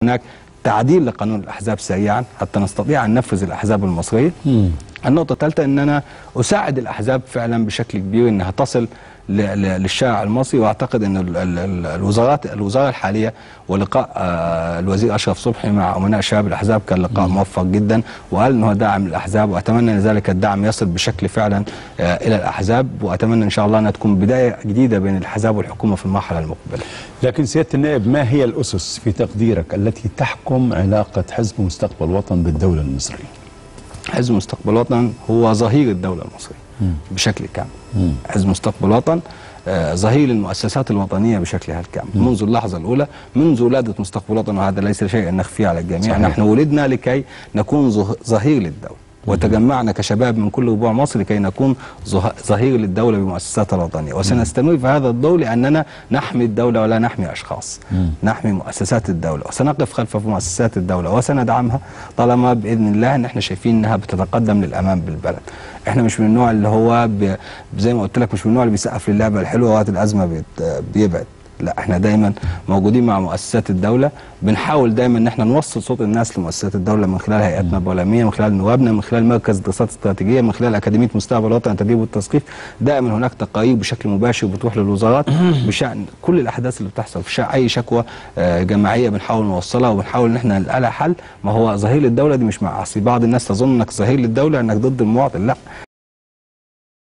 هناك تعديل لقانون الاحزاب سريعا حتى نستطيع ان ننفذ الاحزاب المصريه النقطة الثالثة أن أنا أساعد الأحزاب فعلا بشكل كبير أنها تصل ل- ل- للشارع المصري وأعتقد أن ال- ال- ال- الوزارات الوزارة الحالية ولقاء آه، الوزير أشرف صبحي مع أمناء شباب الأحزاب كان لقاء موفق جدا وقال أنه داعم للأحزاب وأتمنى أن ذلك الدعم يصل بشكل فعلا آه، إلى الأحزاب وأتمنى إن شاء الله أنها تكون بداية جديدة بين الأحزاب والحكومة في المرحلة المقبلة لكن سيادة النائب ما هي الأسس في تقديرك التي تحكم علاقة حزب مستقبل وطن بالدولة المصرية حزب مستقبل وطن هو ظهير الدولة المصرية بشكل كامل حزب مستقبل وطن آه، ظهير المؤسسات الوطنية بشكلها الكامل منذ اللحظة الأولى منذ ولادة مستقبل وطن وهذا ليس شيئا نخفيه على الجميع صحيح. نحن ولدنا لكي نكون ظه- ظهير للدولة وتجمعنا كشباب من كل ربوع مصر لكي نكون ظه- ظهير للدولة بمؤسساتها الوطنية وسنستمر في هذا الدور لأننا نحمي الدولة ولا نحمي أشخاص نحمي مؤسسات الدولة وسنقف خلف مؤسسات الدولة وسندعمها طالما بإذن الله أن احنا شايفين أنها بتتقدم للأمام بالبلد احنا مش من النوع اللي هو ب... زي ما قلت لك مش من النوع اللي بيسقف للعبة الحلوة وقت الأزمة بيت... بيبعد لا احنا دايما موجودين مع مؤسسات الدوله بنحاول دايما ان احنا نوصل صوت الناس لمؤسسات الدوله من خلال هيئاتنا البرلمانيه من خلال نوابنا من خلال مركز دراسات استراتيجيه من خلال اكاديميه مستقبل الوطن التدريب والتثقيف دائما هناك تقارير بشكل مباشر بتروح للوزارات بشان كل الاحداث اللي بتحصل في شان اي شكوى آه، جماعيه بنحاول نوصلها وبنحاول ان احنا نلقى لها حل ما هو ظهير للدوله دي مش معاصي بعض الناس تظن انك ظهير للدوله انك ضد المواطن لا